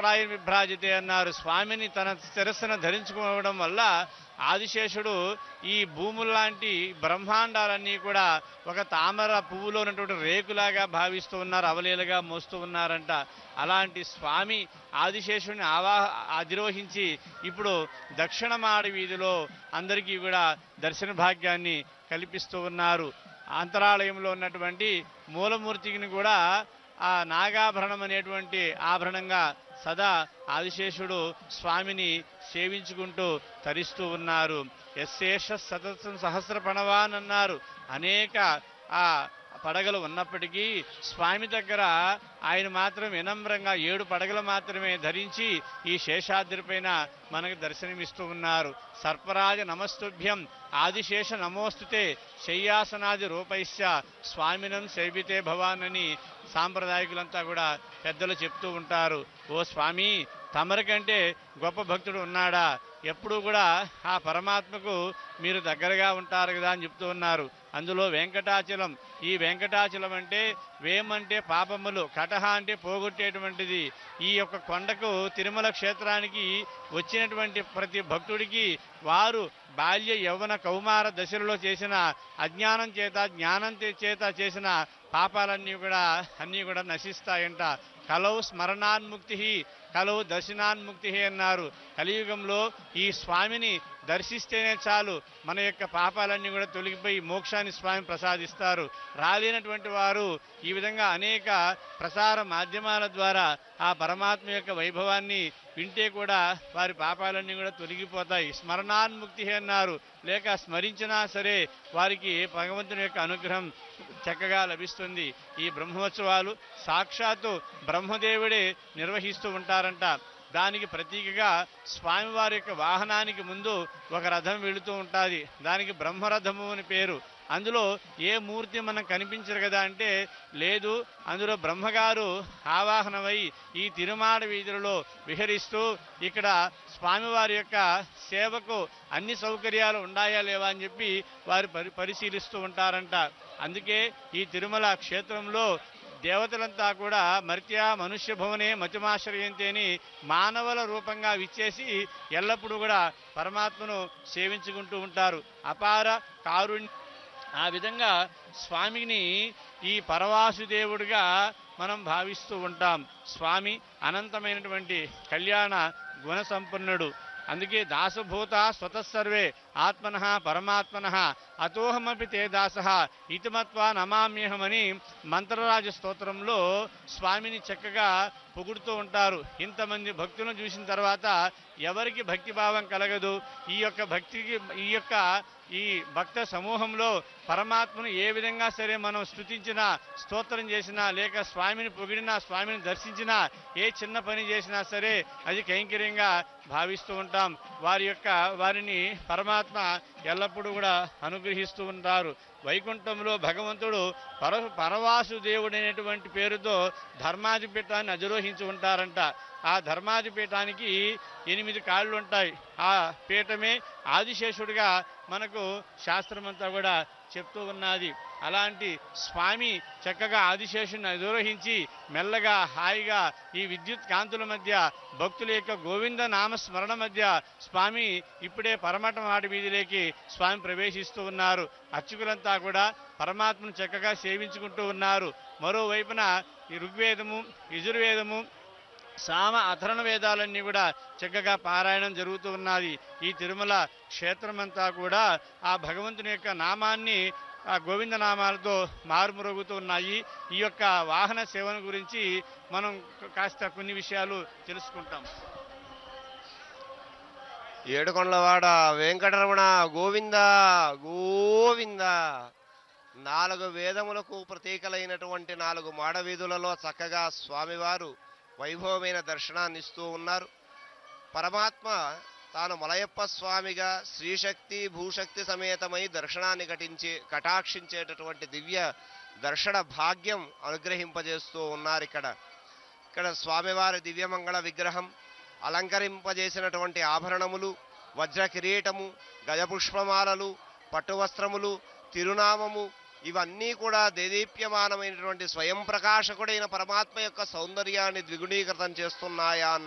తత్రాయ విభ్రాజితే అన్నారు స్వామిని తన శిరస్సును ధరించుకోవడం వల్ల ఆదిశేషుడు ఈ భూముల్లాంటి బ్రహ్మాండాలన్నీ కూడా ఒక తామర పువ్వులో ఉన్నటువంటి రేకులాగా భావిస్తూ ఉన్నారు అవలీలగా మోస్తూ ఉన్నారంట అలాంటి స్వామి ఆదిశేషుని ఆవా అధిరోహించి ఇప్పుడు దక్షిణమాడి వీధిలో అందరికీ కూడా దర్శన భాగ్యాన్ని కల్పిస్తూ ఉన్నారు అంతరాలయంలో ఉన్నటువంటి మూలమూర్తిని కూడా ఆ నాగాభరణం అనేటువంటి ఆభరణంగా సదా ఆదిశేషుడు స్వామిని సేవించుకుంటూ తరిస్తూ ఉన్నారు యశేష సతతం సహస్ర ప్రణవాన్ అన్నారు అనేక ఆ పడగలు ఉన్నప్పటికీ స్వామి దగ్గర ఆయన మాత్రం వినమ్రంగా ఏడు పడగలు మాత్రమే ధరించి ఈ శేషాద్రి పైన మనకు దర్శనమిస్తూ ఉన్నారు సర్పరాజ నమస్తుభ్యం ఆదిశేష నమోస్తుతే శయ్యాసనాది రూపైశ్య స్వామినం సేవితే భవాన్ అని సాంప్రదాయకులంతా కూడా పెద్దలు చెప్తూ ఉంటారు ఓ స్వామి తమరికంటే గొప్ప భక్తుడు ఉన్నాడా ఎప్పుడూ కూడా ఆ పరమాత్మకు మీరు దగ్గరగా ఉంటారు కదా అని చెప్తూ ఉన్నారు అందులో వెంకటాచలం ఈ వెంకటాచలం అంటే వేమంటే పాపములు కటహ అంటే పోగొట్టేటువంటిది ఈ యొక్క కొండకు తిరుమల క్షేత్రానికి వచ్చినటువంటి ప్రతి భక్తుడికి వారు బాల్య యవ్వన కౌమార దశలలో చేసిన అజ్ఞానం చేత జ్ఞానం చే- చేత చేసిన పాపాలన్నీ కూడా అన్నీ కూడా నశిస్తాయంట కలవు స్మరణాన్ముక్తి కలవు దర్శనాన్ముక్తి అన్నారు కలియుగంలో ఈ స్వామిని దర్శిస్తేనే చాలు మన యొక్క పాపాలన్నీ కూడా తొలగిపోయి మోక్షాన్ని స్వామి ప్రసాదిస్తారు రాలేనటువంటి వారు ఈ విధంగా అనేక ప్రసార మాధ్యమాల ద్వారా ఆ పరమాత్మ యొక్క వైభవాన్ని వింటే కూడా వారి పాపాలన్నీ కూడా తొలగిపోతాయి స్మరణాన్ముక్తి అన్నారు లేక స్మరించినా సరే వారికి భగవంతుని యొక్క అనుగ్రహం చక్కగా లభిస్తుంది ఈ బ్రహ్మోత్సవాలు సాక్షాత్తు బ్రహ్మదేవుడే నిర్వహిస్తూ ఉంటారంట దానికి ప్రతీకగా స్వామివారి యొక్క వాహనానికి ముందు ఒక రథం వెళుతూ ఉంటుంది దానికి బ్రహ్మరథము అని పేరు అందులో ఏ మూర్తి మనం కనిపించరు కదా అంటే లేదు అందులో బ్రహ్మగారు ఆవాహనమై ఈ తిరుమాడ వీధులలో విహరిస్తూ ఇక్కడ స్వామివారి యొక్క సేవకు అన్ని సౌకర్యాలు ఉన్నాయా లేవా అని చెప్పి వారు పరి పరిశీలిస్తూ ఉంటారంట అందుకే ఈ తిరుమల క్షేత్రంలో దేవతలంతా కూడా మర్త్య మనుష్య భవనే మతిమాశ్రయంతే అని మానవుల రూపంగా విచ్చేసి ఎల్లప్పుడూ కూడా పరమాత్మను సేవించుకుంటూ ఉంటారు అపార కారుణ్య ఆ విధంగా స్వామిని ఈ పరవాసుదేవుడిగా మనం భావిస్తూ ఉంటాం స్వామి అనంతమైనటువంటి కళ్యాణ గుణ సంపన్నుడు అందుకే దాసభూత స్వతస్సర్వే ఆత్మన పరమాత్మన అతోహమపి తే దాస ఇతిమత్వా నమామ్యహమని మంత్రరాజ స్తోత్రంలో స్వామిని చక్కగా పొగుడుతూ ఉంటారు ఇంతమంది భక్తులను చూసిన తర్వాత ఎవరికి భక్తి భావం కలగదు ఈ యొక్క భక్తికి ఈ యొక్క ఈ భక్త సమూహంలో పరమాత్మను ఏ విధంగా సరే మనం స్తుతించినా స్తోత్రం చేసినా లేక స్వామిని పొగిడినా స్వామిని దర్శించినా ఏ చిన్న పని చేసినా సరే అది కైంకర్యంగా భావిస్తూ ఉంటాం వారి యొక్క వారిని పరమాత్మ ఎల్లప్పుడూ కూడా అనుగ్రహిస్తూ ఉంటారు వైకుంఠంలో భగవంతుడు పర పరవాసుదేవుడైనటువంటి పేరుతో ధర్మాధిపీఠాన్ని అధిరోహించి ఉంటారంట ఆ ధర్మాధిపీఠానికి ఎనిమిది కాళ్ళు ఉంటాయి ఆ పీఠమే ఆదిశేషుడిగా మనకు శాస్త్రమంతా కూడా చెప్తూ ఉన్నది అలాంటి స్వామి చక్కగా ఆదిశేషుని అధిరోహించి మెల్లగా హాయిగా ఈ విద్యుత్ కాంతుల మధ్య భక్తుల యొక్క గోవింద నామ స్మరణ మధ్య స్వామి ఇప్పుడే పరమట మాటి వీధిలోకి స్వామి ప్రవేశిస్తూ ఉన్నారు అర్చకులంతా కూడా పరమాత్మను చక్కగా సేవించుకుంటూ ఉన్నారు మరోవైపున ఈ ఋగ్వేదము యజుర్వేదము సామ అథర్ణ వేదాలన్నీ కూడా చక్కగా పారాయణం జరుగుతూ ఉన్నది ఈ తిరుమల క్షేత్రమంతా కూడా ఆ భగవంతుని యొక్క నామాన్ని ఆ గోవింద నామాలతో మారుమరుగుతూ ఉన్నాయి ఈ యొక్క వాహన సేవన గురించి మనం కాస్త కొన్ని విషయాలు తెలుసుకుంటాం ఏడుకొండలవాడ వెంకటరమణ గోవింద గోవింద నాలుగు వేదములకు ప్రతీకలైనటువంటి నాలుగు మాడవీధులలో చక్కగా స్వామివారు వైభవమైన దర్శనాన్ని ఇస్తూ ఉన్నారు పరమాత్మ తాను మలయప్ప స్వామిగా శ్రీశక్తి భూశక్తి సమేతమై దర్శనాన్ని ఘటించి కటాక్షించేటటువంటి దివ్య దర్శన భాగ్యం అనుగ్రహింపజేస్తూ ఉన్నారు ఇక్కడ ఇక్కడ స్వామివారి దివ్యమంగళ విగ్రహం అలంకరింపజేసినటువంటి ఆభరణములు వజ్ర కిరీటము గజపుష్పమాలలు పట్టు వస్త్రములు తిరునామము ఇవన్నీ కూడా దేదీప్యమానమైనటువంటి స్వయం ప్రకాశకుడైన పరమాత్మ యొక్క సౌందర్యాన్ని ద్విగుణీకృతం చేస్తున్నాయా అన్న